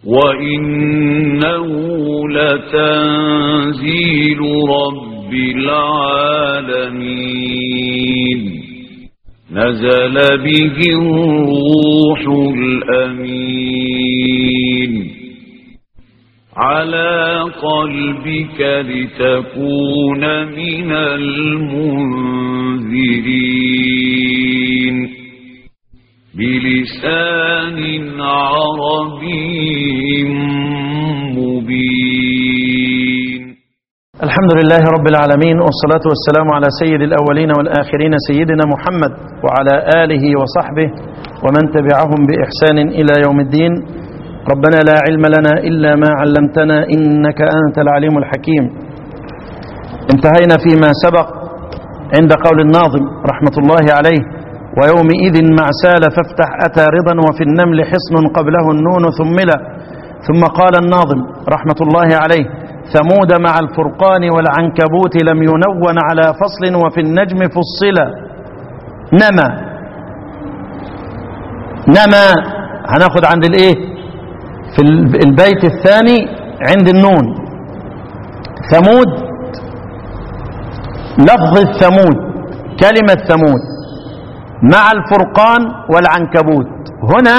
وإنه لتنزيل رب العالمين نزل به الروح الأمين على قلبك لتكون من المنذرين بلسان عربي مبين الحمد لله رب العالمين والصلاة والسلام على سيد الأولين والآخرين سيدنا محمد وعلى آله وصحبه ومن تبعهم بإحسان إلى يوم الدين ربنا لا علم لنا إلا ما علمتنا إنك أنت العليم الحكيم انتهينا فيما سبق عند قول الناظم رحمة الله عليه ويومئذ مع سال فافتح أتى رضا وفي النمل حصن قبله النون ثملا ثم قال الناظم رحمة الله عليه ثمود مع الفرقان والعنكبوت لم ينون على فصل وفي النجم فصلا نما نما هناخد عند الايه في البيت الثاني عند النون ثمود لفظ الثمود كلمة ثمود مع الفرقان والعنكبوت هنا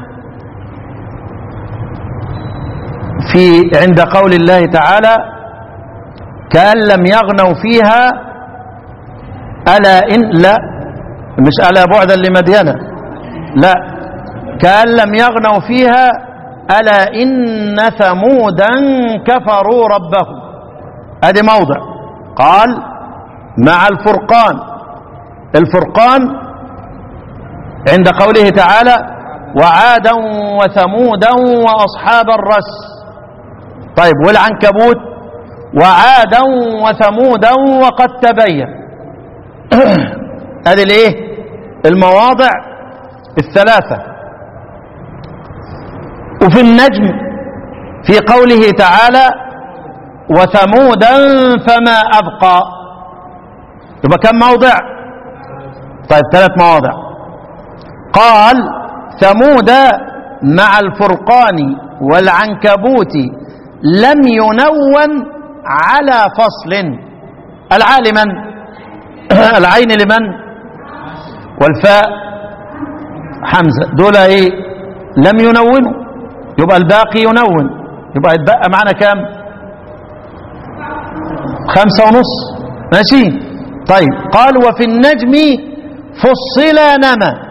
في عند قول الله تعالى كأن لم يغنوا فيها ألا إن لا مش ألا بعدا لمدينة لا كأن لم يغنوا فيها ألا إن ثمودا كفروا ربهم ادي موضع قال مع الفرقان الفرقان عند قوله تعالى وعادا وثمودا وأصحاب الرس طيب والعنكبوت وعادا وثمودا وقد تبين هذه الايه المواضع الثلاثة وفي النجم في قوله تعالى وثمودا فما أبقى يبقى كم موضع طيب ثلاث مواضع قال ثمود مع الفرقان والعنكبوت لم ينون على فصل العاء لمن العين لمن والفاء حمزة دول ايه لم ينونوا يبقى الباقي ينون يبقى يتبقى معنا كام خمسة ونص ماشي طيب قال وفي النجم فصلا نما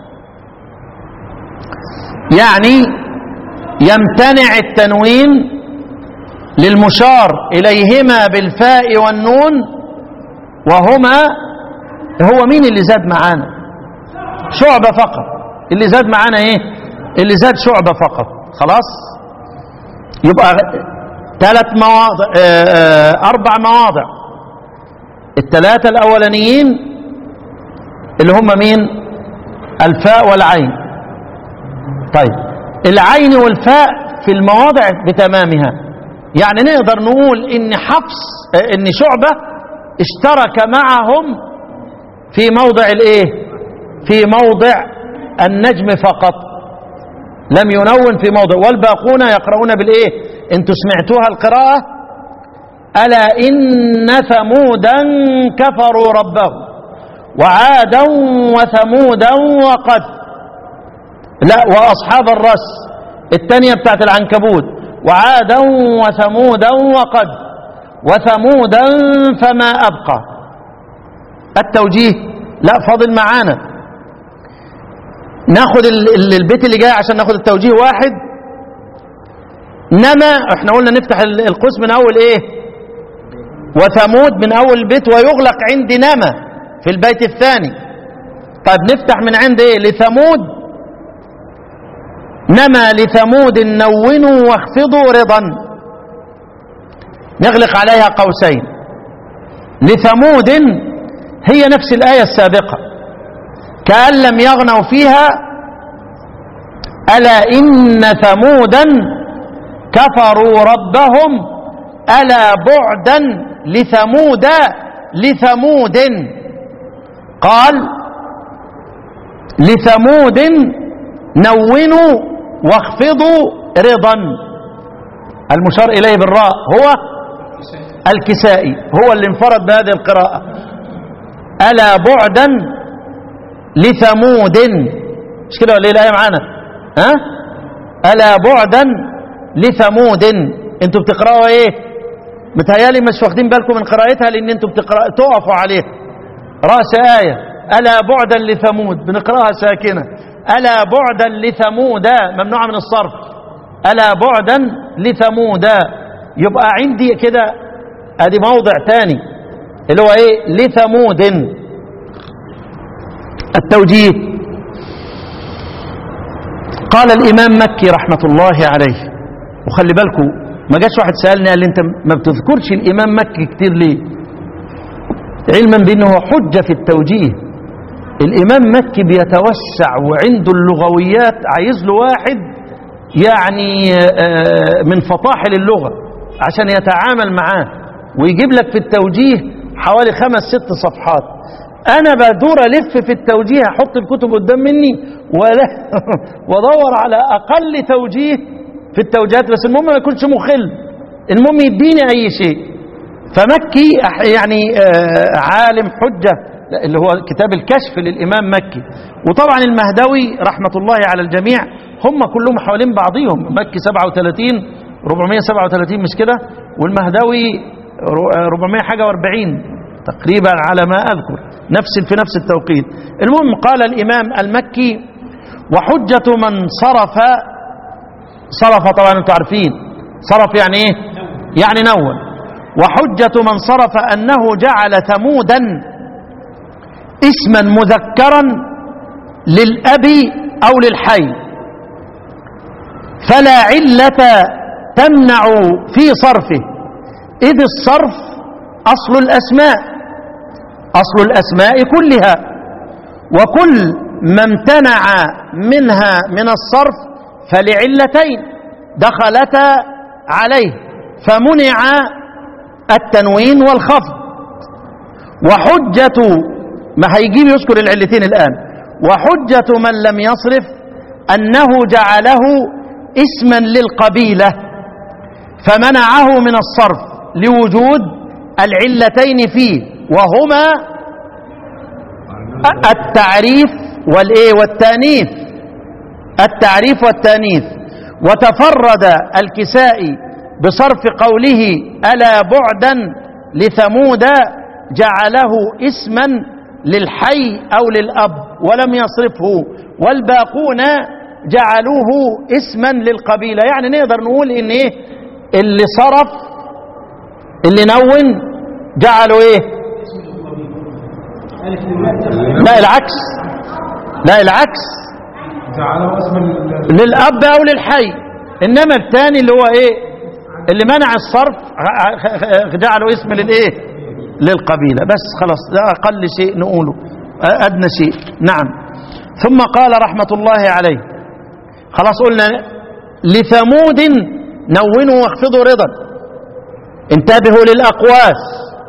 يعني يمتنع التنوين للمشار إليهما بالفاء والنون وهما هو مين اللي زاد معانا شعبة فقط اللي زاد معانا ايه اللي زاد شعبة فقط خلاص يبقى ثلاث مواضع أربع مواضع الثلاثة الأولانيين اللي هم مين الفاء والعين طيب العين والفاء في المواضع بتمامها يعني نقدر نقول ان حفص ان شعبة اشترك معهم في موضع الايه في موضع النجم فقط لم ينون في موضع والباقون يقرؤون بالايه انتوا سمعتوها القراءة ألا إن ثمودا كفروا ربهم وعادا وثمودا وقد لا وأصحاب الرس الثانية بتاعت العنكبوت وعادا وثمودا وقد وثمودا فما أبقى التوجيه لا فاضل معانا ناخد البيت اللي جاي عشان ناخد التوجيه واحد نما احنا قلنا نفتح القوس من اول ايه وثمود من اول البيت ويغلق عند نما في البيت الثاني طيب نفتح من عند ايه لثمود نما لثمود نونوا واخفضوا رضا نغلق عليها قوسين لثمود هي نفس الآية السابقة كأن لم يغنوا فيها ألا إن ثمودا كفروا ربهم ألا بعدا لثمود لثمود قال لثمود نونوا واخفضوا رضا المشار إليه بالراء هو الكسائي هو اللي انفرد بهذه القراءة ألا بعدا لثمود مش كده ولا ايه الآية معانا ها ألا بعدا لثمود انتوا بتقرأوا ايه متهيالي مش واخدين بالكم من قراءتها لان انتوا بتقرأ تقفوا عليها رأس آية ألا بعدا لثمود بنقرأها ساكنة ألا بعدا لثمود ممنوعة من الصرف ألا بعدا لثمود يبقى عندي كده ادي موضع تاني اللي هو ايه لثمود التوجيه قال الامام مكي رحمه الله عليه وخلي بالكم ما جاش واحد سالني قال لي انت ما بتذكرش الامام مكي كتير ليه علما بانه هو حجه في التوجيه الامام مكي بيتوسع وعنده اللغويات عايز له واحد يعني آه، من فطاحل اللغه عشان يتعامل معاه ويجيب لك في التوجيه حوالي خمس ست صفحات انا بدور الف في التوجيه احط الكتب قدام مني ولا وادور على اقل توجيه في التوجيهات بس المهم ما يكونش مخل المهم يديني اي شيء فمكي أح- يعني آه، عالم حجه اللي هو كتاب الكشف للامام مكي وطبعا المهدوي رحمه الله على الجميع هم كلهم حوالين بعضهم مكي 37 437 مش كده والمهدوي رو- 400 حاجه و40 تقريبا على ما اذكر نفس في نفس التوقيت المهم قال الامام المكي وحجه من صرف صرف طبعا انتم عارفين صرف يعني ايه يعني نون وحجه من صرف انه جعل ثمودا اسما مذكرا للاب او للحي فلا علة تمنع في صرفه إذ الصرف أصل الأسماء أصل الأسماء كلها وكل ما امتنع منها من الصرف فلعلتين دخلتا عليه فمنع التنوين والخفض وحجة ما هيجيب يذكر العلتين الآن وحجة من لم يصرف أنه جعله اسما للقبيلة فمنعه من الصرف لوجود العلتين فيه وهما التعريف والايه والتانيث التعريف والتانيث وتفرد الكسائي بصرف قوله ألا بعدا لثمود جعله اسما للحي أو للأب ولم يصرفه والباقون جعلوه اسما للقبيلة يعني نقدر نقول ان ايه اللي صرف اللي نون جعلوا ايه لا العكس لا العكس جعله اسما لل- للأب أو للحي إنما الثاني اللي هو إيه اللي منع الصرف ع- ع- جعله اسم للإيه للقبيلة بس خلاص ده أقل شيء نقوله أ- أدنى شيء نعم ثم قال رحمة الله عليه خلاص قلنا لثمود نونوا واخفضوا رضا انتبهوا للأقواس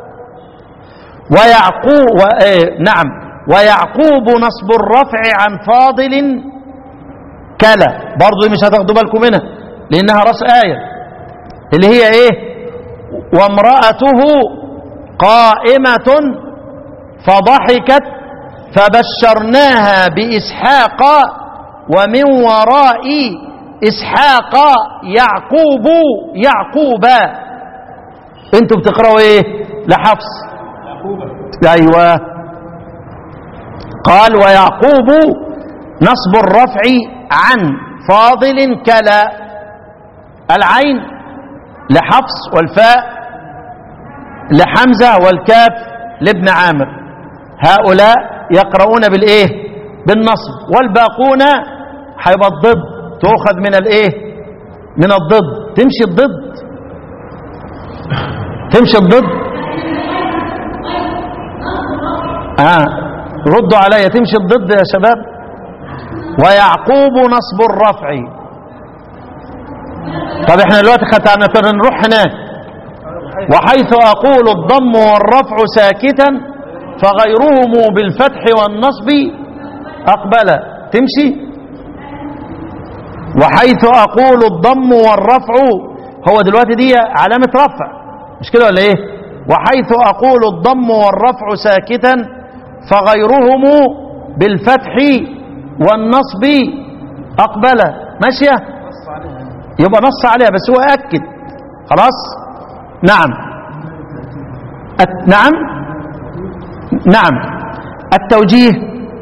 ويعقوب و... إيه نعم ويعقوب نصب الرفع عن فاضل كلا برضه مش هتاخدوا بالكم منها لانها راس ايه اللي هي ايه وامراته قائمه فضحكت فبشرناها باسحاق ومن وراء اسحاق يعقوب يعقوبا انتوا بتقراوا ايه لحفص ايوه قال ويعقوب نصب الرفع عن فاضل كلا العين لحفص والفاء لحمزة والكاف لابن عامر هؤلاء يقرؤون بالايه بالنصب والباقون هيبقى الضد تؤخذ من الايه من الضد تمشي الضد تمشي الضد آه ردوا عليا تمشي الضد يا شباب ويعقوب نصب الرفع طب احنا دلوقتي خدنا نروح هناك وحيث اقول الضم والرفع ساكتا فغيرهم بالفتح والنصب اقبل تمشي وحيث أقول الضم والرفع هو دلوقتي دي علامة رفع مش كده ولا ايه وحيث أقول الضم والرفع ساكتا فغيرهم بالفتح والنصب أقبل ماشية يبقى نص عليها بس هو أكد خلاص نعم الت- نعم نعم التوجيه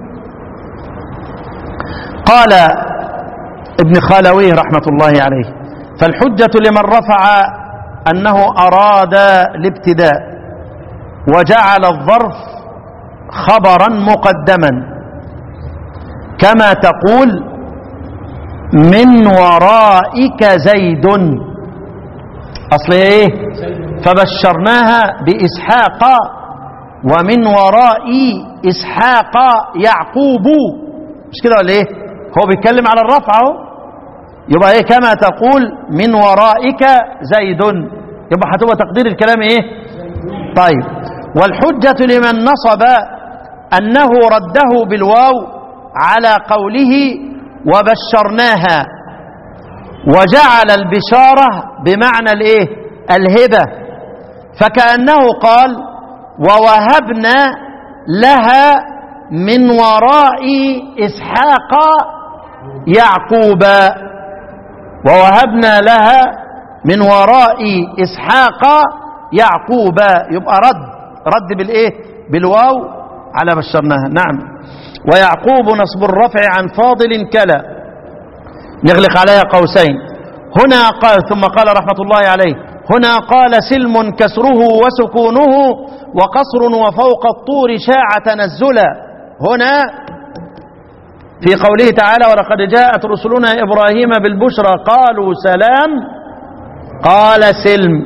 قال ابن خالويه رحمة الله عليه فالحجة لمن رفع أنه أراد الابتداء وجعل الظرف خبرا مقدما كما تقول من ورائك زيد أصل ايه فبشرناها بإسحاق ومن وراء إسحاق يعقوب مش كده ولا ايه هو بيتكلم على الرفع اهو يبقى ايه كما تقول من ورائك زيد يبقى هتبقى تقدير الكلام ايه طيب والحجة لمن نصب أنه رده بالواو على قوله وبشرناها وجعل البشارة بمعنى الايه الهبة فكأنه قال ووهبنا لها من وراء إسحاق يعقوب ووهبنا لها من وراء إسحاق يعقوب يبقى رد رد بالإيه بالواو على بشرناها نعم ويعقوب نصب الرفع عن فاضل كلا نغلق عليها قوسين هنا قال ثم قال رحمة الله عليه هنا قال سلم كسره وسكونه وقصر وفوق الطور شاع تنزلا هنا في قوله تعالى ولقد جاءت رسلنا إبراهيم بالبشرى قالوا سلام قال سلم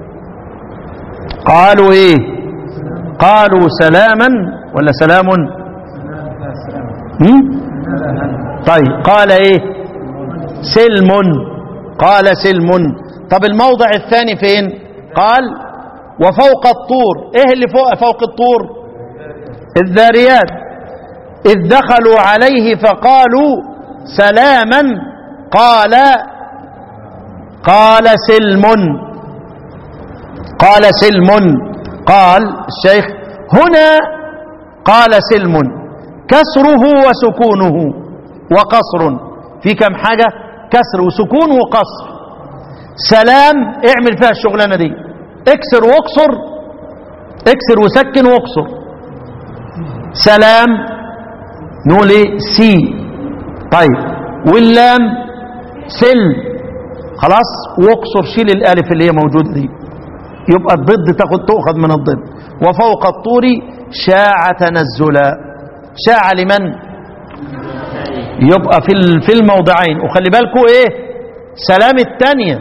قالوا ايه قالوا سلاما ولا سلام هم؟ طيب قال ايه سلم قال سلم طب الموضع الثاني فين قال وفوق الطور ايه اللي فوق فوق الطور الذاريات إذ دخلوا عليه فقالوا سلاما قال قال سلم قال سلم قال الشيخ هنا قال سلم كسره وسكونه وقصر في كم حاجة كسر وسكون وقصر سلام اعمل فيها الشغلانة دي اكسر واقصر اكسر وسكن واقصر سلام نقول ايه سي طيب واللام سل خلاص واقصر شيل الالف اللي هي موجوده دي يبقى الضد تاخد تؤخذ من الضد وفوق الطور شاع تنزلا شاع لمن يبقى في ال- في الموضعين وخلي بالكم ايه سلام الثانيه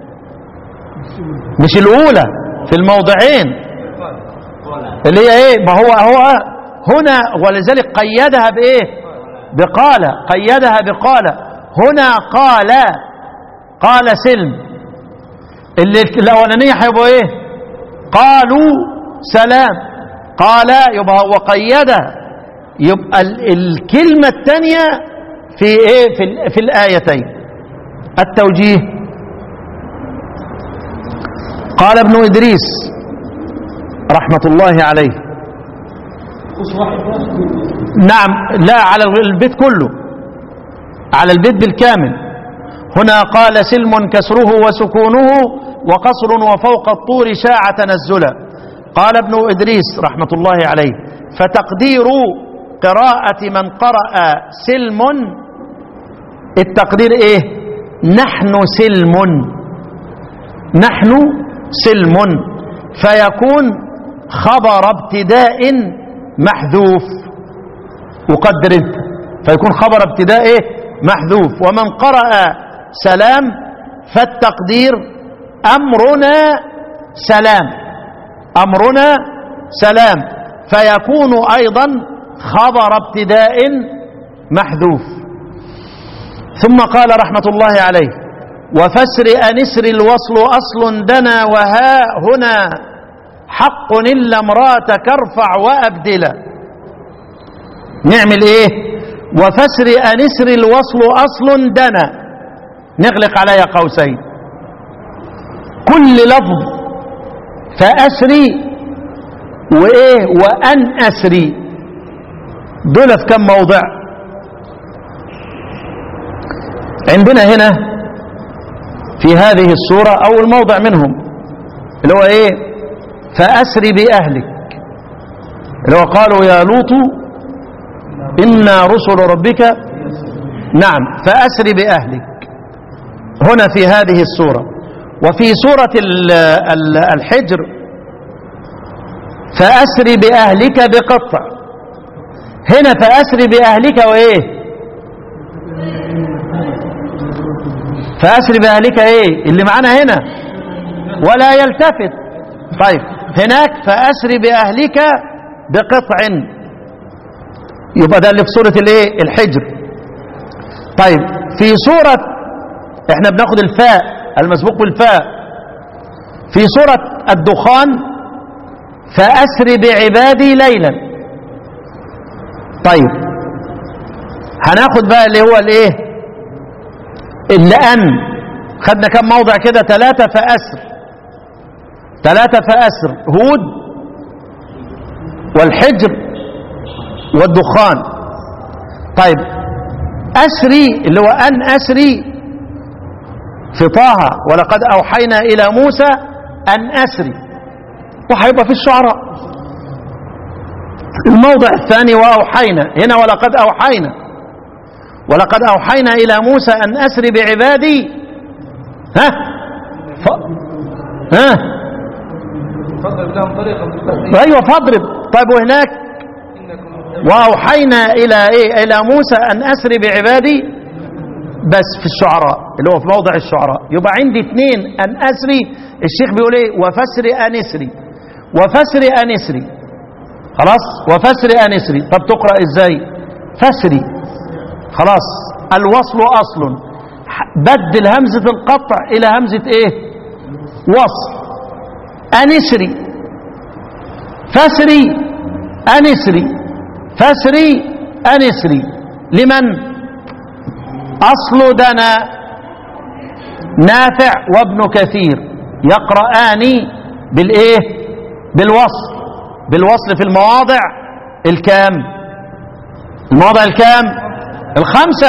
مش الاولى في الموضعين اللي هي ايه ما هو هو هنا ولذلك قيدها بايه بقال قيدها بقال هنا قال قال سلم اللي الاولانيه هيبقوا ايه قالوا سلام قال يبقى هو قيدها يبقى ال- الكلمه الثانيه في ايه في, ال- في الايتين التوجيه قال ابن ادريس رحمه الله عليه نعم لا على البيت كله على البيت بالكامل هنا قال سلم كسره وسكونه وقصر وفوق الطور شاع تنزلا قال ابن إدريس رحمة الله عليه فتقدير قراءة من قرأ سلم التقدير ايه نحن سلم نحن سلم فيكون خبر ابتداء محذوف وقدر انت فيكون خبر ابتداء إيه؟ محذوف ومن قرأ سلام فالتقدير أمرنا سلام أمرنا سلام فيكون أيضا خبر ابتداء محذوف ثم قال رحمة الله عليه وفسر أنسر الوصل أصل دنا وها هنا حق إلا امراتك ارفع وأبدلا نعمل إيه وفسر أنسر الوصل أصل دنا نغلق عليها قوسين كل لفظ فأسري وإيه وأن أسري دول في كم موضع عندنا هنا في هذه السورة أول موضع منهم اللي هو إيه فأسري بأهلك اللي هو قالوا يا لوط إنا رسل ربك نعم فأسري بأهلك هنا في هذه السورة وفي سورة ال- ال- الحجر فأسري بأهلك بقطع هنا فأسري بأهلك وإيه فأسري بأهلك إيه اللي معانا هنا ولا يلتفت طيب هناك فأسري بأهلك بقطع يبقى ده اللي في سورة الايه الحجر طيب في سورة احنا بناخد الفاء المسبوق بالفاء في سورة الدخان فأسر بعبادي ليلا طيب هناخد بقى اللي هو الايه اللي أن خدنا كم موضع كده ثلاثة فأسر ثلاثة فأسر هود والحجر والدخان طيب أسري اللي هو أن أسري في طه ولقد أوحينا إلى موسى أن أسري وهيبقى في الشعراء الموضع الثاني وأوحينا هنا ولقد أوحينا ولقد أوحينا إلى موسى أن أسري بعبادي ها ف... ها فضل لهم طريقة مستقيمة أيوة فاضرب طيب وهناك وأوحينا إلى إيه إلى موسى أن أسري بعبادي بس في الشعراء اللي هو في موضع الشعراء يبقى عندي اثنين أن أسري الشيخ بيقول إيه وفسري أن أسري وفسري أن أسري خلاص وفسري أن أسري طب تقرأ إزاي فسري خلاص الوصل أصل ح- بدل همزة القطع إلى همزة إيه وصل أنسري فسري أنسري فسري أنسري لمن أصل دنا نافع وابن كثير يقرآن بالإيه بالوصل بالوصل في المواضع الكام المواضع الكام الخمسة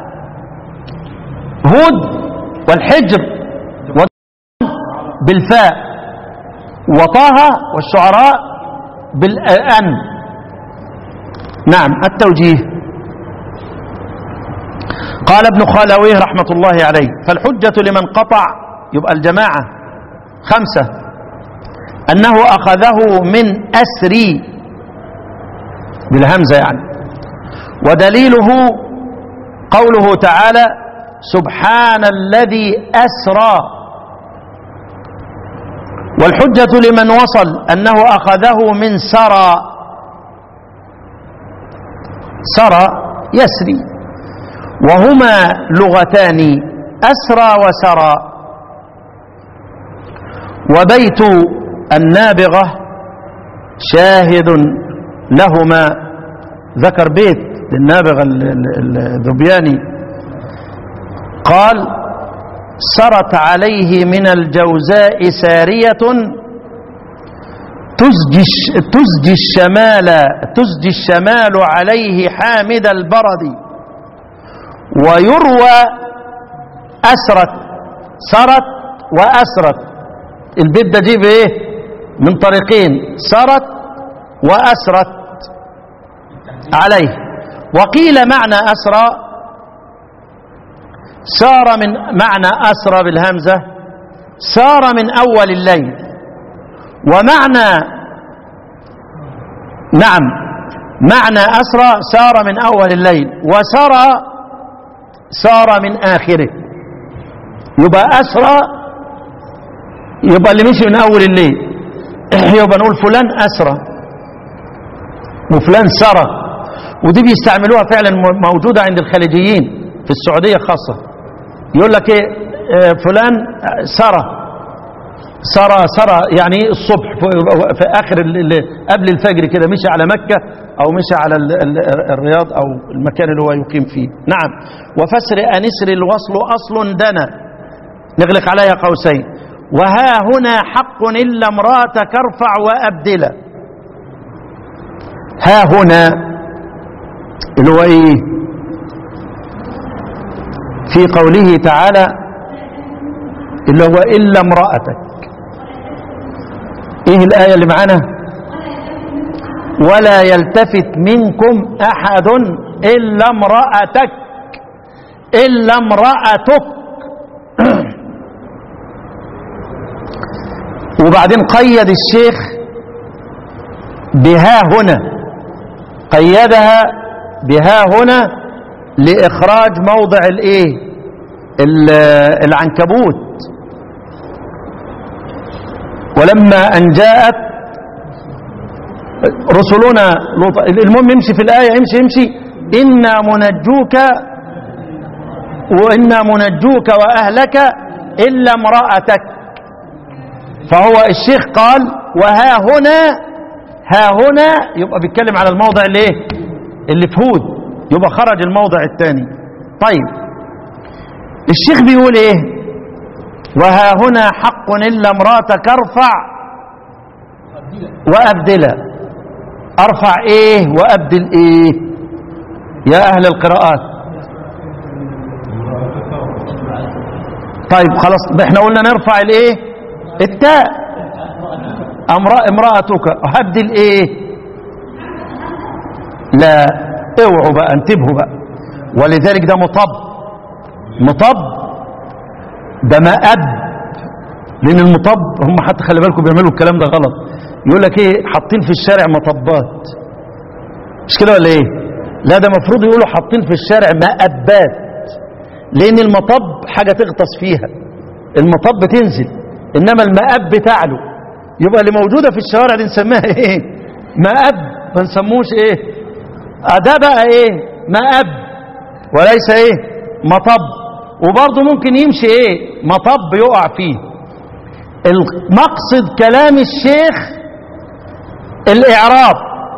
هود والحجر بالفاء وطه والشعراء بالأن نعم التوجيه قال ابن خالويه رحمة الله عليه فالحجة لمن قطع يبقى الجماعة خمسة أنه أخذه من أسري بالهمزة يعني ودليله قوله تعالى سبحان الذي أسرى والحجة لمن وصل أنه أخذه من سرى سرى يسري وهما لغتان أسرى وسرى وبيت النابغة شاهد لهما ذكر بيت للنابغة ال- ال- الذبياني قال سرت عليه من الجوزاء سارية تزجي, الش- تزجي الشمال تزجي الشمال عليه حامد البرد ويروى أسرت سرت وأسرت البيت ده جيب ايه من طريقين سرت وأسرت عليه وقيل معنى أسرى سار من معنى أسرى بالهمزة سار من أول الليل ومعنى نعم معنى أسرى سار من أول الليل وسرى سار من آخره يبقى أسرى يبقى اللي مشي من أول الليل يبقى نقول فلان أسرى وفلان سرى ودي بيستعملوها فعلا م- موجودة عند الخليجيين في السعودية خاصة يقول لك ايه آه، فلان سرى سرى سرى يعني إيه الصبح في- في آخر ال- ال- قبل الفجر كده مشي على مكة أو مشي على ال- ال- الرياض أو المكان اللي هو يقيم فيه نعم وفسر أنسر الوصل أصل دنا نغلق عليها قوسين وها هنا حق إلا امرأتك ارفع وأبدله ها هنا اللي هو ايه في قوله تعالى اللي هو إلا امرأتك ايه الآية اللي معانا ولا يلتفت منكم أحد إلا امرأتك إلا امرأتك وبعدين قيد الشيخ بها هنا قيدها بها هنا لإخراج موضع الايه ال- العنكبوت ولما أن جاءت رسلنا لوط المهم يمشي في الآية يمشي يمشي إنا منجوك وإنا منجوك وأهلك إلا امرأتك فهو الشيخ قال وها هنا ها هنا يبقى بيتكلم على الموضع اللي ايه اللي في هود يبقى خرج الموضع الثاني طيب الشيخ بيقول ايه وها هنا حق الا امراتك ارفع وابدلا ارفع ايه وابدل ايه يا اهل القراءات طيب خلاص احنا قلنا نرفع الايه التاء امرأة امرأتك هبدل ايه لا اوعوا بقى انتبهوا بقى ولذلك ده مطب مطب ده مأب لان المطب هم حتى خلي بالكم بيعملوا الكلام ده غلط يقول لك ايه حاطين في الشارع مطبات مش كده ولا ايه لا ده مفروض يقولوا حاطين في الشارع مأبات لان المطب حاجة تغطس فيها المطب تنزل انما المأب بتعلو يبقى اللي موجودة في الشوارع دي نسميها ايه مأب ما نسموش ايه آه ده بقى ايه مأب وليس ايه مطب وبرضه ممكن يمشي ايه مطب يقع فيه المقصد كلام الشيخ الاعراب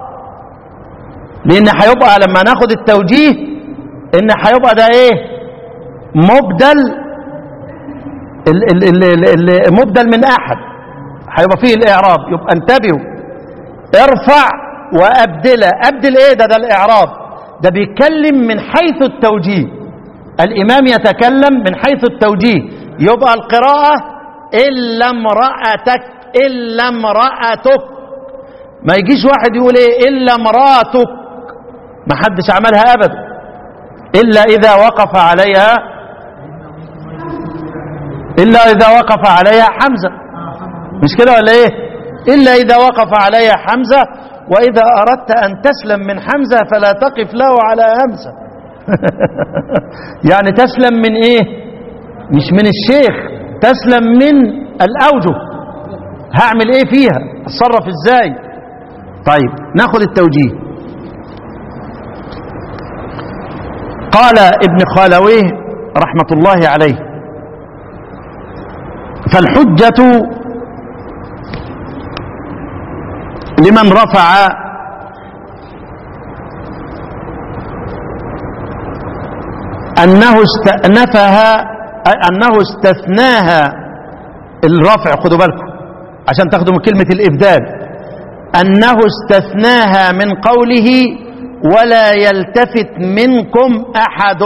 لان هيبقى لما ناخد التوجيه ان هيبقى ده ايه مبدل ال ال ال ال ال مبدل من احد هيبقى فيه الاعراب يبقى انتبهوا ارفع وابدل ابدل ايه ده ده الاعراب ده بيتكلم من حيث التوجيه الامام يتكلم من حيث التوجيه يبقى القراءه الا امراتك الا امراتك ما يجيش واحد يقول ايه الا امراتك ما حدش عملها ابدا الا اذا وقف عليها الا اذا وقف عليها حمزه مش كده ولا ايه الا اذا وقف عليها حمزه واذا اردت ان تسلم من حمزه فلا تقف له على همزه يعني تسلم من ايه مش من الشيخ تسلم من الاوجه هعمل ايه فيها اتصرف ازاي طيب ناخد التوجيه قال ابن خالويه رحمة الله عليه فالحجة لمن رفع أنه استأنفها أنه استثناها الرفع خدوا بالكم عشان تاخدوا من كلمة الإبدال أنه استثناها من قوله ولا يلتفت منكم أحد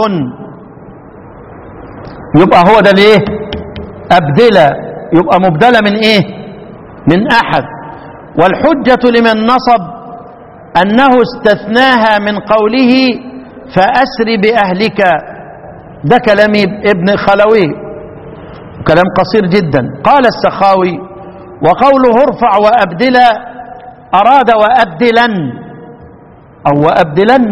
يبقى هو ده ليه أبدلة يبقى مبدلة من إيه من أحد والحجة لمن نصب أنه استثناها من قوله فأسر بأهلك ده كلام ابن خلوي كلام قصير جدا قال السخاوي وقوله ارفع وأبدلا أراد وأبدلن أو وأبدلن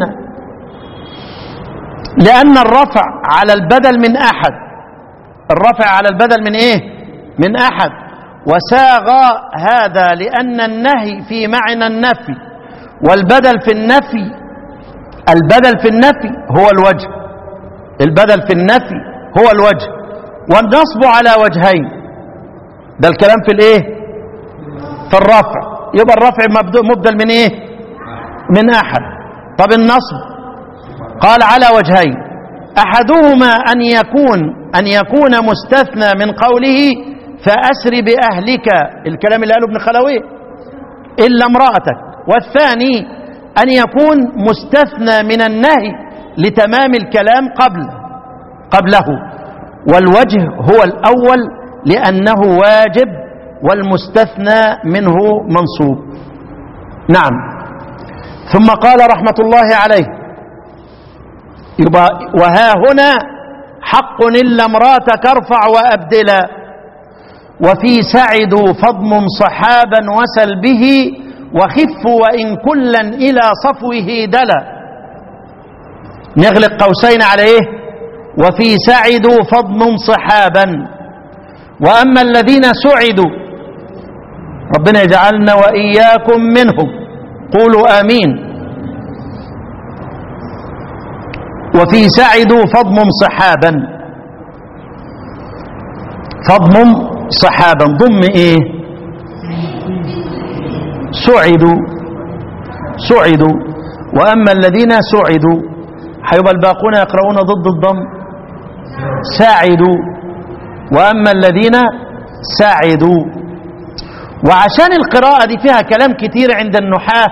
لأن الرفع على البدل من أحد الرفع على البدل من إيه من أحد وساغ هذا لأن النهي في معنى النفي والبدل في النفي البدل في النفي هو الوجه البدل في النفي هو الوجه والنصب على وجهين ده الكلام في الايه في الرفع يبقى الرفع مبدو- مبدل من ايه من احد طب النصب قال على وجهين احدهما ان يكون ان يكون مستثنى من قوله فاسر باهلك الكلام اللي قاله ابن خلويه الا امراتك والثاني ان يكون مستثنى من النهي لتمام الكلام قبل قبله والوجه هو الاول لانه واجب والمستثنى منه منصوب نعم ثم قال رحمه الله عليه يبقى وها هنا حق إلا امراتك ارفع وأبدلا وفي سعدوا فضم صحابا وسل به وخف وإن كلا إلى صفوه دلا نغلق قوسين على إيه وفي سعدوا فضم صحابا وأما الذين سعدوا ربنا يجعلنا وإياكم منهم قولوا آمين وفي سعدوا فضم صحابا فضم صحابا ضم ايه سعدوا سعدوا واما الذين سعدوا هيبقى الباقون يقرؤون ضد الضم ساعدوا واما الذين ساعدوا وعشان القراءة دي فيها كلام كتير عند النحاة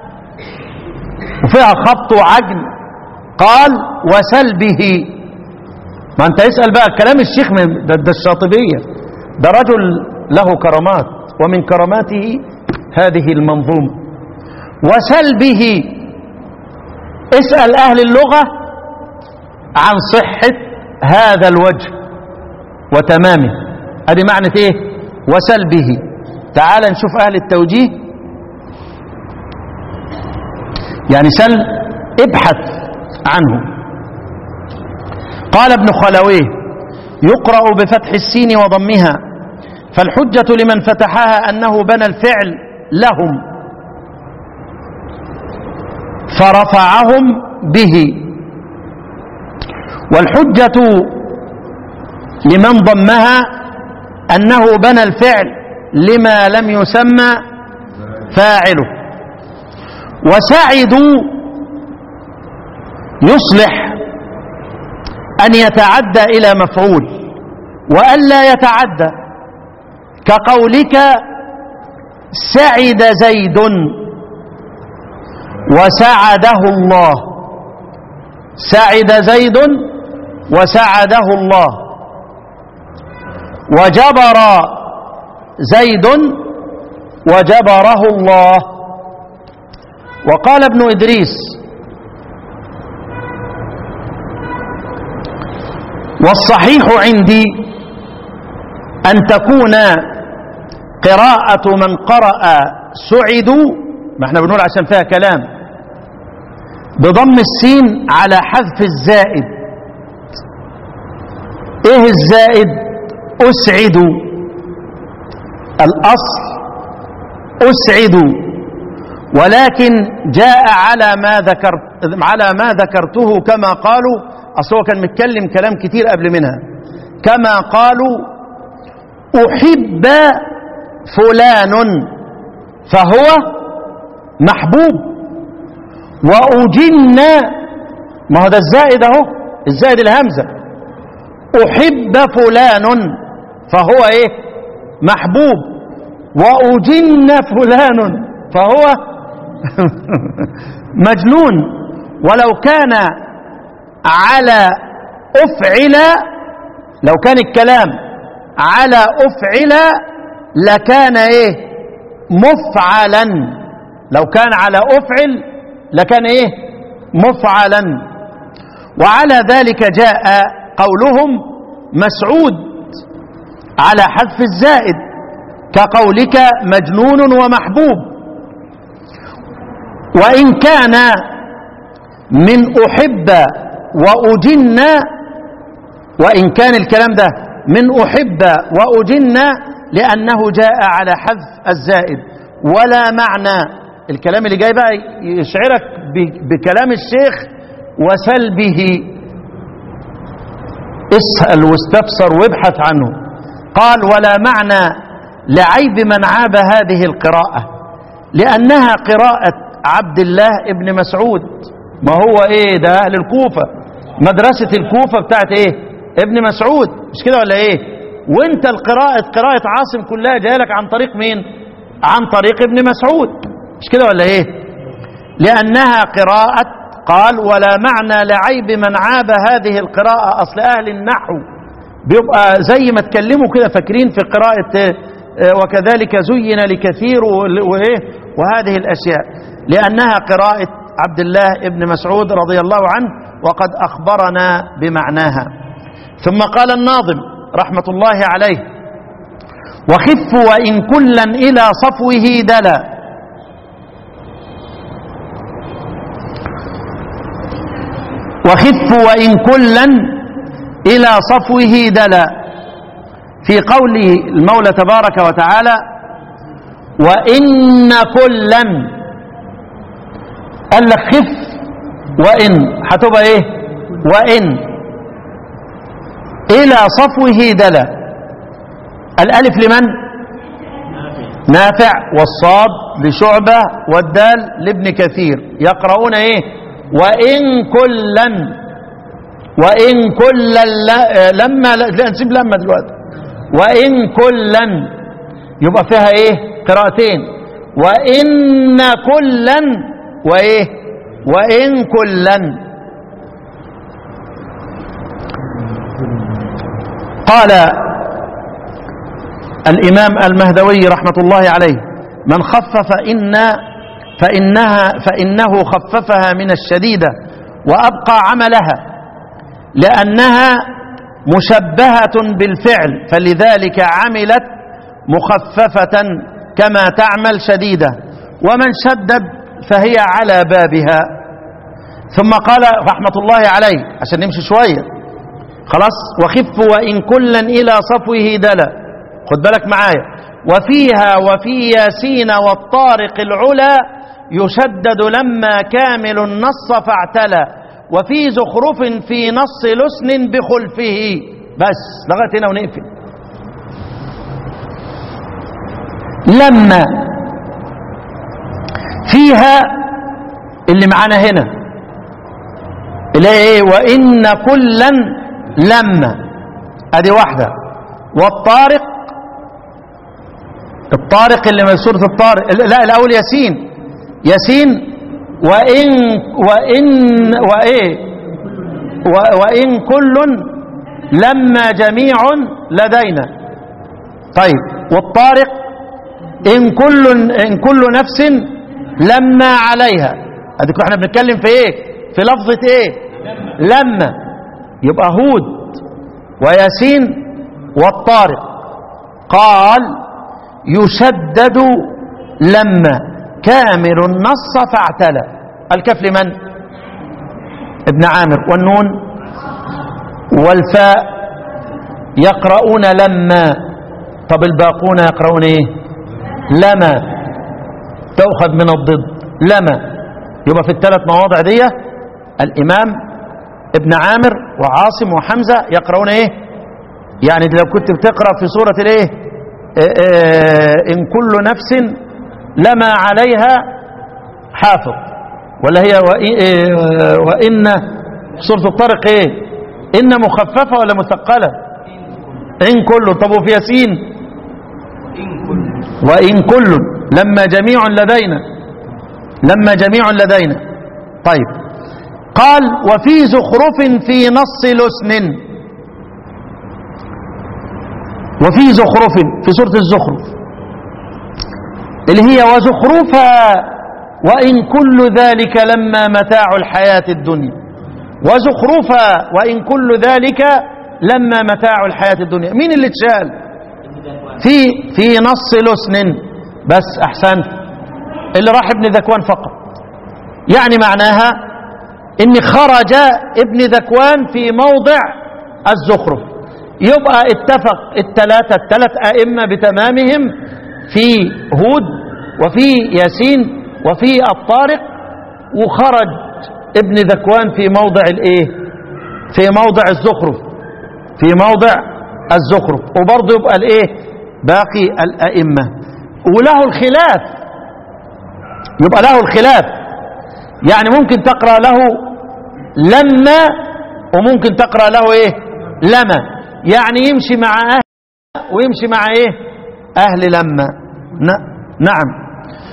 وفيها خبط وعجن قال وسل به ما انت اسأل بقى كلام الشيخ من ده, ده الشاطبية ده رجل له كرامات ومن كراماته هذه المنظومة وسل به اسأل أهل اللغة عن صحة هذا الوجه وتمامه ادي معنى ايه وسل به تعال نشوف أهل التوجيه يعني سل ابحث عنه قال ابن خلويه يقرأ بفتح السين وضمها فالحجة لمن فتحها أنه بنى الفعل لهم فرفعهم به والحجة لمن ضمها أنه بنى الفعل لما لم يسمى فاعله وسعدوا يصلح أن يتعدى إلى مفعول وألا يتعدى كقولك سعد زيد وسعده الله سعد زيد وسعده الله وجبر زيد وجبره الله وقال ابن إدريس والصحيح عندي أن تكون قراءة من قرأ سعدوا ما احنا بنقول عشان فيها كلام بضم السين على حذف الزائد ايه الزائد اسعدوا الاصل اسعدوا ولكن جاء على ما ذكرت على ما ذكرته كما قالوا اصل هو كان متكلم كلام كتير قبل منها كما قالوا احب فلان فهو محبوب واجن ما هو ده الزائد اهو الزائد الهمزه احب فلان فهو ايه محبوب واجن فلان فهو مجنون ولو كان على افعل لو كان الكلام على افعل لكان ايه مفعلا لو كان على افعل لكان ايه مفعلا وعلى ذلك جاء قولهم مسعود على حذف الزائد كقولك مجنون ومحبوب وإن كان من أحب وأجن وإن كان الكلام ده من أحب وأجن لأنه جاء على حذف الزائد ولا معنى الكلام اللي جاي بقى يشعرك بكلام الشيخ وسل به اسأل واستفسر وابحث عنه قال ولا معنى لعيب من عاب هذه القراءة لأنها قراءة عبد الله ابن مسعود ما هو ايه ده أهل الكوفة مدرسة الكوفة بتاعت ايه ابن مسعود مش كده ولا ايه وانت القراءة قراءة عاصم كلها جايلك عن طريق مين عن طريق ابن مسعود مش كده ولا ايه لأنها قراءة قال ولا معنى لعيب من عاب هذه القراءة أصل أهل النحو بيبقى زي ما اتكلموا كده فاكرين في قراءة آه، وكذلك زين لكثير وال- وإيه وهذه الأشياء لأنها قراءة عبد الله ابن مسعود رضي الله عنه وقد أخبرنا بمعناها ثم قال الناظم رحمة الله عليه وخف وإن كلا إلى صفوه دلا وخف وإن كلا إلى صفوه دلا في قوله المولى تبارك وتعالى وإن كلا قال لك خف وإن هتبقى إيه وإن إلى صفوه دلا الألف لمن نافع والصاد لشعبة والدال لابن كثير يقرؤون إيه وإن كلا وإن كلا ل- لما لا نسيب لما دلوقتي وإن كلا يبقى فيها إيه قراءتين وإن كلا وإيه وإن كلا قال الإمام المهدوي رحمة الله عليه من خفف إن فإنها فإنه خففها من الشديدة وأبقى عملها لأنها مشبهة بالفعل فلذلك عملت مخففة كما تعمل شديدة ومن شدد فهي على بابها ثم قال رحمة الله عليه عشان نمشي شوية خلاص وخف وإن كلا إلى صفوه دلا خد بالك معايا وفيها وفي ياسين والطارق العلا يشدد لما كامل النص فاعتلى وفي زخرف في نص لسن بخلفه بس لغايه هنا ونقفل لما فيها اللي معانا هنا اللي هي ايه وان كلا لما ادي واحده والطارق الطارق اللي من سوره الطارق لا الاول ياسين ياسين وان وان وايه و- وان كل لما جميع لدينا طيب والطارق ان كل ان كل نفس لما عليها اديك احنا بنتكلم في ايه في لفظه ايه لما يبقى هود وياسين والطارق قال يشدد لما كامل النص فاعتلى الكف لمن ابن عامر والنون والفاء يقرؤون لما طب الباقون يقرؤون ايه لما تؤخذ من الضد لما يبقى في الثلاث مواضع دي الامام ابن عامر وعاصم وحمزه يقرؤون ايه يعني لو كنت بتقرا في سوره الايه آه، آه، ان كل نفس لما عليها حافظ ولا هي وإ- آه، وان سوره الطارق ايه ان مخففه ولا مثقله ان كل طب وفي ياسين وإن كل لما جميع لدينا لما جميع لدينا طيب قال وفي زخرف في نص لسن وفي زخرف في سورة الزخرف اللي هي وزخرفها وإن كل ذلك لما متاع الحياة الدنيا وزخرفها وإن كل ذلك لما متاع الحياة الدنيا مين اللي اتشال في في نص لسن بس احسنت اللي راح ابن ذكوان فقط يعني معناها ان خرج ابن ذكوان في موضع الزخرف يبقى اتفق الثلاثة الثلاث أئمة بتمامهم في هود وفي ياسين وفي الطارق وخرج ابن ذكوان في موضع الايه في موضع الزخرف في موضع الزخرف وبرضه يبقى الايه باقي الأئمة وله الخلاف يبقى له الخلاف يعني ممكن تقرأ له لما وممكن تقرأ له ايه لما يعني يمشي مع أهل ويمشي مع ايه أهل لما ن- نعم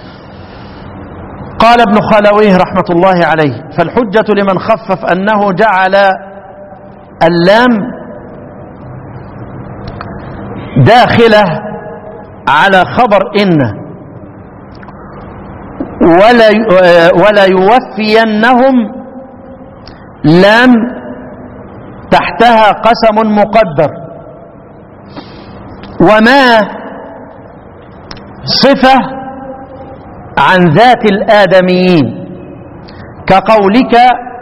قال ابن خلويه رحمة الله عليه فالحجة لمن خفف أنه جعل اللام داخلة على خبر إن ولا ولا يوفينهم لام تحتها قسم مقدر وما صفة عن ذات الآدميين كقولك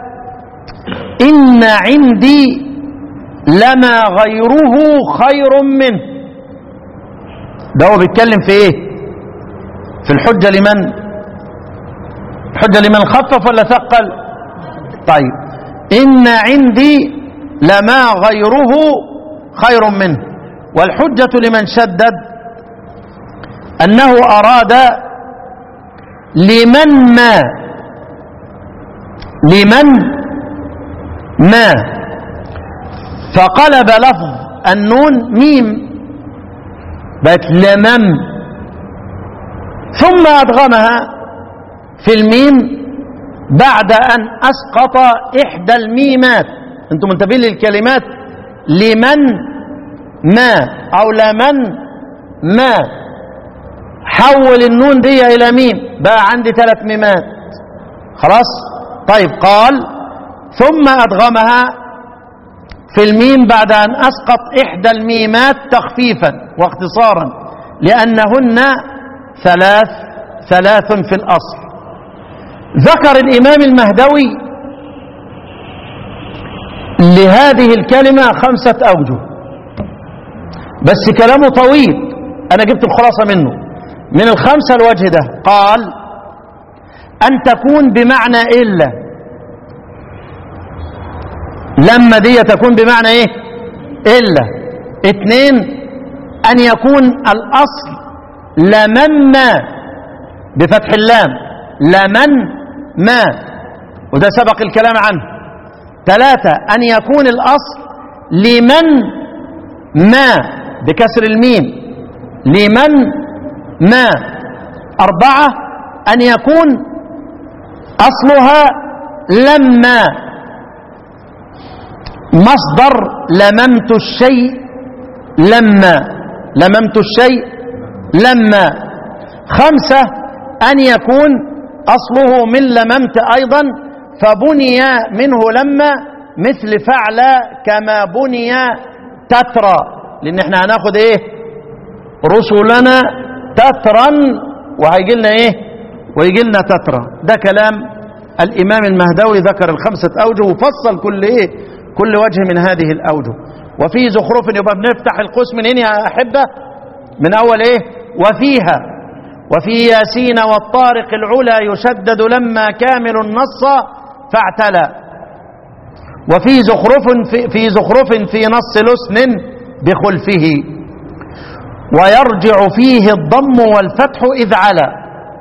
إن عندي لما غيره خير منه ده هو بيتكلم في ايه في الحجة لمن الحجة لمن خفف ولا ثقل طيب إن عندي لما غيره خير منه والحجة لمن شدد أنه أراد لمن ما لمن ما فقلب لفظ النون ميم بقت لمم ثم أدغمها في الميم بعد أن أسقط إحدى الميمات أنتم منتبهين للكلمات لمن ما أو لمن ما حول النون دي إلى ميم بقى عندي ثلاث ميمات خلاص طيب قال ثم أدغمها في الميم بعد أن أسقط إحدى الميمات تخفيفا واختصارا لأنهن ثلاث ثلاث في الأصل ذكر الإمام المهدوي لهذه الكلمة خمسة أوجه بس كلامه طويل أنا جبت الخلاصة منه من الخمسة الوجه ده قال أن تكون بمعنى إلا لما دي تكون بمعنى إيه إلا اتنين أن يكون الأصل لمن ما بفتح اللام لمن ما وده سبق الكلام عنه ثلاثة أن يكون الأصل لمن ما بكسر الميم لمن ما أربعة أن يكون أصلها لما مصدر لممت الشيء لما لممت الشيء لما خمسة أن يكون أصله من لممت أيضا فبني منه لما مثل فعل كما بني تترى لأن احنا هناخد ايه رسلنا تترا وهيجي لنا ايه ويجي لنا تترى ده كلام الإمام المهدوي ذكر الخمسة أوجه وفصل كل ايه كل وجه من هذه الأوجه وفي زخرف يبقى بنفتح القوس من هنا يا أحبة من أول ايه وفيها وفي ياسين والطارق العلا يشدد لما كامل النص فاعتلى وفي زخرف في, في زخرف في نص لسن بخلفه ويرجع فيه الضم والفتح إذ علا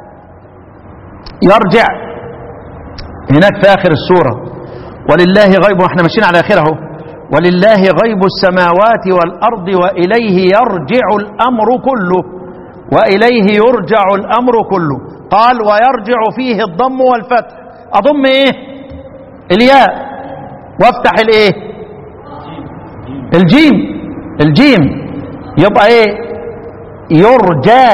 يرجع هناك في آخر السورة ولله غيب احنا ماشيين على آخره ولله غيب السماوات والأرض وإليه يرجع الأمر كله وإليه يرجع الأمر كله قال ويرجع فيه الضم والفتح أضم إيه الياء وافتح الإيه الجيم الجيم يبقى إيه يرجى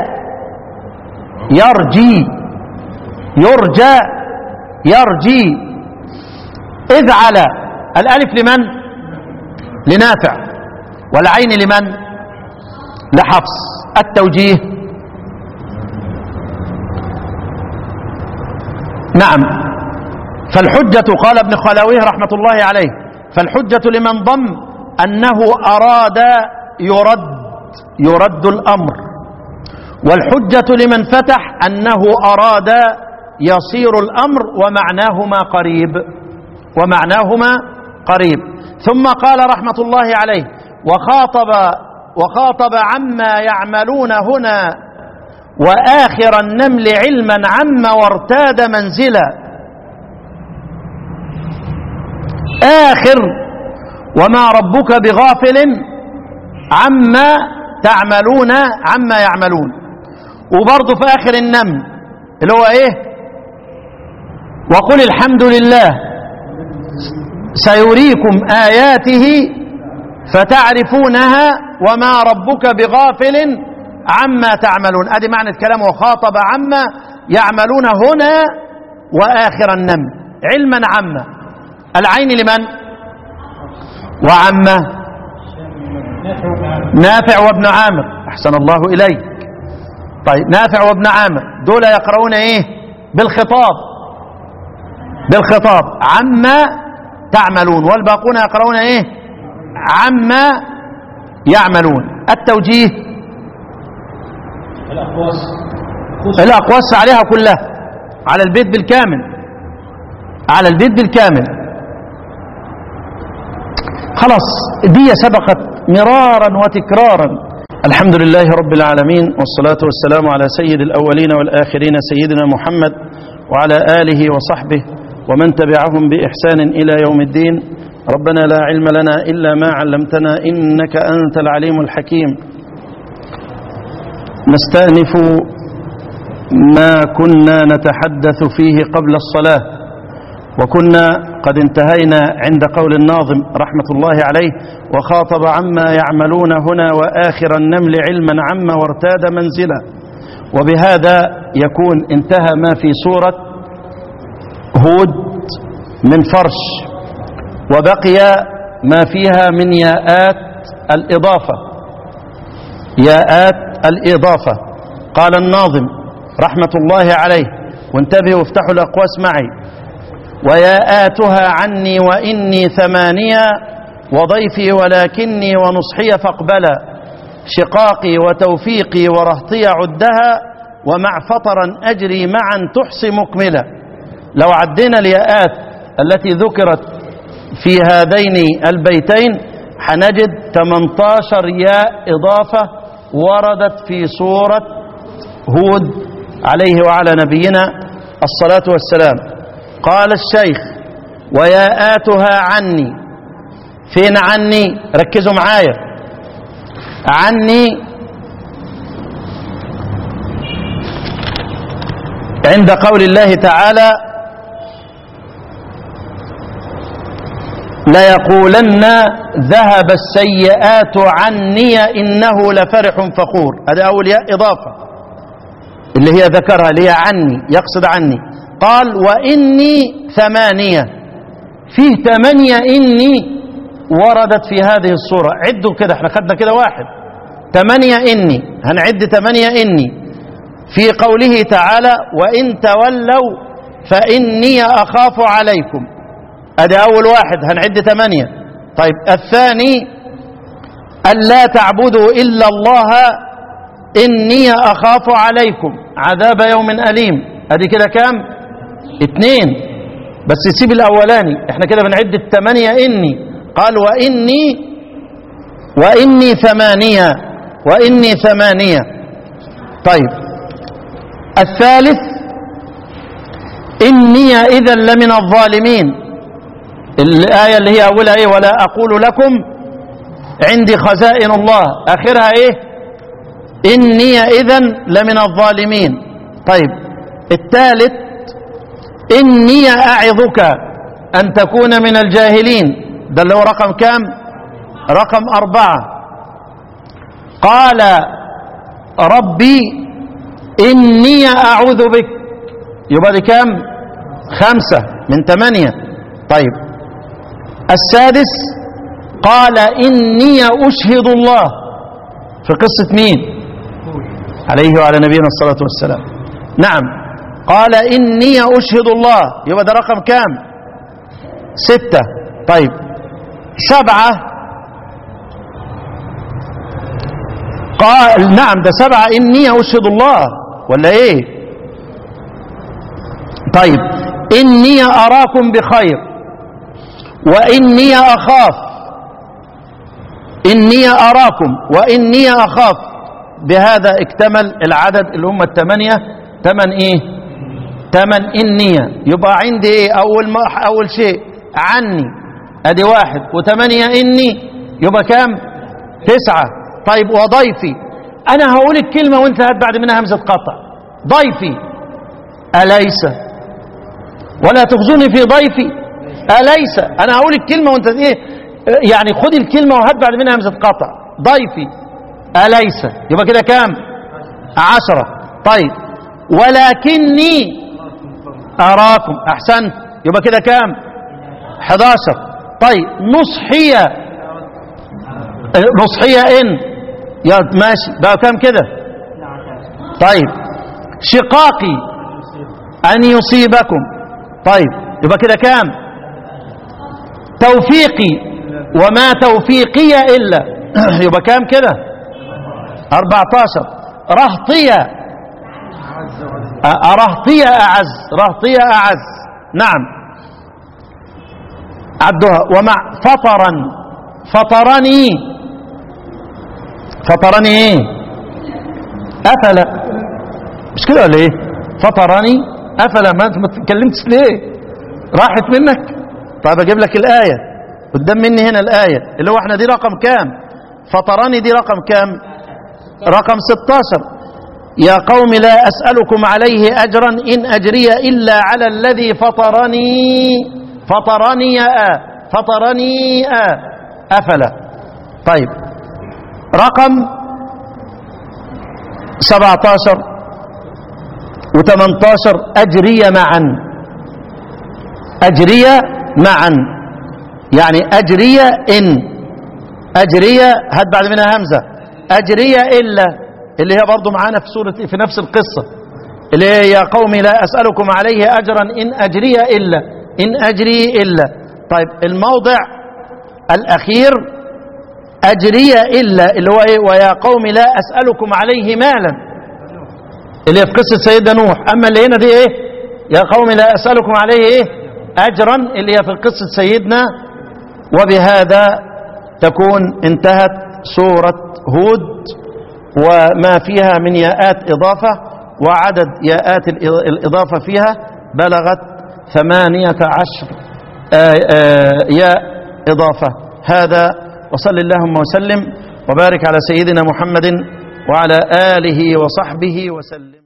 يرجي يرجى يرجي إذ على الألف لمن لنافع والعين لمن لحفص التوجيه نعم فالحجة قال ابن خلاويه رحمة الله عليه فالحجة لمن ضم أنه أراد يرد يرد الأمر والحجة لمن فتح أنه أراد يصير الأمر ومعناهما قريب ومعناهما قريب ثم قال رحمة الله عليه وخاطب وخاطب عما يعملون هنا وآخر النمل علما عما وارتاد منزلا آخر وما ربك بغافل عما تعملون عما يعملون وبرضه في آخر النمل اللي هو ايه وقل الحمد لله سيريكم آياته فتعرفونها وما ربك بغافل عما تعملون ادي معنى الكلام وخاطب عما يعملون هنا واخر النمل علما عما العين لمن وعما نافع وابن عامر احسن الله اليك طيب نافع وابن عامر دول يقرؤون ايه بالخطاب بالخطاب عما تعملون والباقون يقرؤون ايه عما يعملون التوجيه الأقواس عليها كلها على البيت بالكامل على البيت بالكامل خلاص دي سبقت مرارا وتكرارا الحمد لله رب العالمين والصلاة والسلام على سيد الأولين والآخرين سيدنا محمد وعلى آله وصحبه ومن تبعهم بإحسان إلى يوم الدين ربنا لا علم لنا إلا ما علمتنا إنك أنت العليم الحكيم نستأنف ما كنا نتحدث فيه قبل الصلاة وكنا قد انتهينا عند قول الناظم رحمة الله عليه وخاطب عما يعملون هنا وآخر النمل علما عما وارتاد منزلا وبهذا يكون انتهى ما في سورة هود من فرش وبقي ما فيها من ياءات الإضافة ياءات الإضافة قال الناظم رحمة الله عليه وانتبهوا وافتحوا الأقواس معي وياءاتها عني وإني ثمانية وضيفي ولكني ونصحي فاقبلا شقاقي وتوفيقي ورهطي عدها ومع فطرا أجري معا تحصي مكملا لو عدينا الياءات التي ذكرت في هذين البيتين حنجد 18 ياء إضافة وردت في سورة هود عليه وعلى نبينا الصلاة والسلام قال الشيخ وياءاتها عني فين عني ركزوا معايا عني عند قول الله تعالى ليقولن ذهب السيئات عني إنه لفرح فخور هذا أول ياء إضافة اللي هي ذكرها اللي هي عني يقصد عني قال وإني ثمانية فيه ثمانية إني وردت في هذه الصورة عدوا كده احنا خدنا كده واحد ثمانية إني هنعد ثمانية إني في قوله تعالى وإن تولوا فإني أخاف عليكم أدي أول واحد هنعد ثمانية طيب الثاني ألا تعبدوا إلا الله إني أخاف عليكم عذاب يوم أليم أدي كده كام اتنين بس سيب الأولاني احنا كده بنعد الثمانية إني قال وإني وإني ثمانية وإني ثمانية طيب الثالث إني إذا لمن الظالمين الآية اللي هي أولها إيه ولا أقول لكم عندي خزائن الله آخرها إيه إني إذا لمن الظالمين طيب الثالث إني أعظك أن تكون من الجاهلين ده اللي هو رقم كام رقم أربعة قال ربي إني أعوذ بك يبقى دي كام خمسة من ثمانية طيب السادس قال إني أشهد الله في قصة مين عليه وعلى نبينا الصلاة والسلام نعم قال إني أشهد الله يبقى ده رقم كام ستة طيب سبعة قال نعم ده سبعة إني أشهد الله ولا إيه طيب إني أراكم بخير وإني أخاف إني أراكم وإني أخاف بهذا اكتمل العدد اللي هم الثمانية ثمن إيه ثمن إنية يبقى عندي إيه أول, ما أول شيء عني أدي واحد وثمانية إني يبقى كام تسعة طيب وضيفي أنا هقول الكلمة وأنت هات بعد منها همزة قطع ضيفي أليس ولا تخزوني في ضيفي أليس أنا هقول الكلمة وأنت إيه يعني خد الكلمة وهات بعد منها همزة قطع ضيفي أليس يبقى كده كام عشرة طيب ولكني أراكم أحسنت يبقى كده كام 11 طيب نصحية نصحية إن يا ماشي بقى كام كده طيب شقاقي أن يصيبكم طيب يبقى كده كام توفيقي وما توفيقي إلا يبقى كام كده 14 رهطية رهطية أعز رهطية أعز نعم عدها ومع فطرا فطرني فطرني ايه أفلا مش كده ولا ايه فطرني أفلا ما انت ما اتكلمتش ليه راحت منك طيب اجيب لك الآية قدام مني هنا الآية اللي هو احنا دي رقم كام فطرني دي رقم كام رقم 16 يا قوم لا أسألكم عليه أجرا إن أجري إلا على الذي فطرني فطرني آه فطرني آه أفلا طيب رقم 17 و18 أجري معا أجري معا يعني أجري إن أجري هات بعد منها همزة أجري إلا اللي هي برضو معانا في سورة في نفس القصة اللي هي يا قوم لا أسألكم عليه أجرا إن أجري إلا إن أجري إلا طيب الموضع الأخير أجري إلا اللي هو إيه ويا قوم لا أسألكم عليه مالا اللي هي في قصة سيدنا نوح أما اللي هنا دي إيه يا قوم لا أسألكم عليه إيه أجرا اللي هي في قصة سيدنا وبهذا تكون انتهت سورة هود وما فيها من ياءات إضافة وعدد ياءات الإضافة فيها بلغت ثمانية عشر ياء إضافة هذا وصل اللهم وسلم وبارك على سيدنا محمد وعلى آله وصحبه وسلم